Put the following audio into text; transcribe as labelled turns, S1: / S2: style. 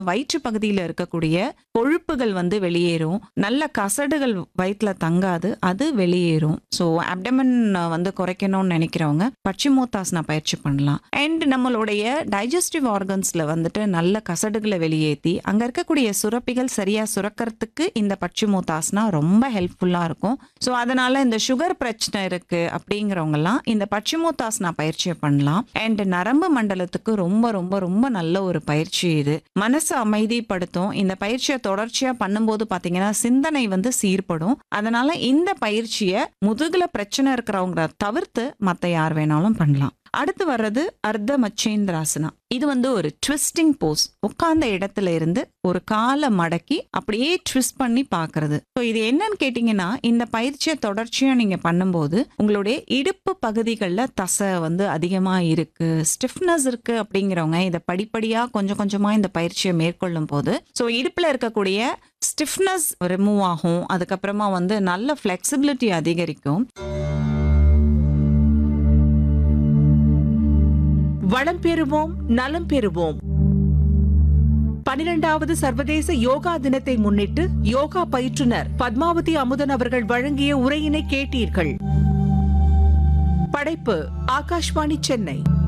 S1: வயிற்று பகுதியில் இருக்கக்கூடிய கொழுப்புகள் வந்து வெளியேறும் நல்ல கசடுகள் வயிற்றுல தங்காது அது வெளியேறும் ஸோ அப்டமன் வந்து குறைக்கணும்னு நினைக்கிறவங்க பச்சிமோத்தாசனா பயிற்சி பண்ணலாம் அண்ட் நம்மளுடைய டைஜஸ்டிவ் ஆர்கன்ஸ்ல வந்துட்டு நல்ல கசடுகளை வெளியேற்றி அங்க இருக்கக்கூடிய சுரப்பிகள் சரியா சுரக்கிறதுக்கு இந்த பச்சிமோத்தாசனா ரொம்ப ஹெல்ப்ஃபுல்லா இருக்கும் ஸோ அதனால இந்த சுகர் பிரச்சனை இருக்கு அப்படிங்கிறவங்கலாம் இந்த பச்சிமோத்தாசனா பயிற்சியை பண்ணலாம் அண்ட் நரம்பு மண்டலத்துக்கு ரொம்ப ரொம்ப ரொம்ப நல்ல ஒரு பயிற்சி இது மனசை அமைதிப்படுத்தும் இந்த பயிற்சியை தொடர்ச்சியா பண்ணும்போது பாத்தீங்கன்னா சிந்தனை வந்து சீர்படும் அதனால இந்த பயிற்சியை முதுகுல பிரச்சனை இருக்கிறவங்க தவிர்த்து மத்த யார் வேணாலும் பண்ணலாம் அடுத்து வர்றது அர்த்த மச்சேந்திராசனா இது வந்து ஒரு ட்விஸ்டிங் போஸ் உட்கார்ந்த இடத்துல இருந்து ஒரு காலை மடக்கி அப்படியே ட்விஸ்ட் பண்ணி பார்க்கிறது ஸோ இது என்னன்னு கேட்டிங்கன்னா இந்த பயிற்சியை தொடர்ச்சியாக நீங்கள் பண்ணும்போது உங்களுடைய இடுப்பு பகுதிகளில் தசை வந்து அதிகமாக இருக்கு ஸ்டிஃப்னஸ் இருக்கு அப்படிங்கிறவங்க இதை படிப்படியாக கொஞ்சம் கொஞ்சமாக இந்த பயிற்சியை மேற்கொள்ளும் போது ஸோ இடுப்பில் இருக்கக்கூடிய ஸ்டிஃப்னஸ் ரிமூவ் ஆகும் அதுக்கப்புறமா வந்து நல்ல ஃப்ளெக்சிபிலிட்டி அதிகரிக்கும்
S2: வளம் பெறுவோம் நலம் பெறுவோம் பனிரெண்டாவது சர்வதேச யோகா தினத்தை முன்னிட்டு யோகா பயிற்றுனர் பத்மாவதி அமுதன் அவர்கள் வழங்கிய உரையினை கேட்டீர்கள் படைப்பு ஆகாஷ்வாணி சென்னை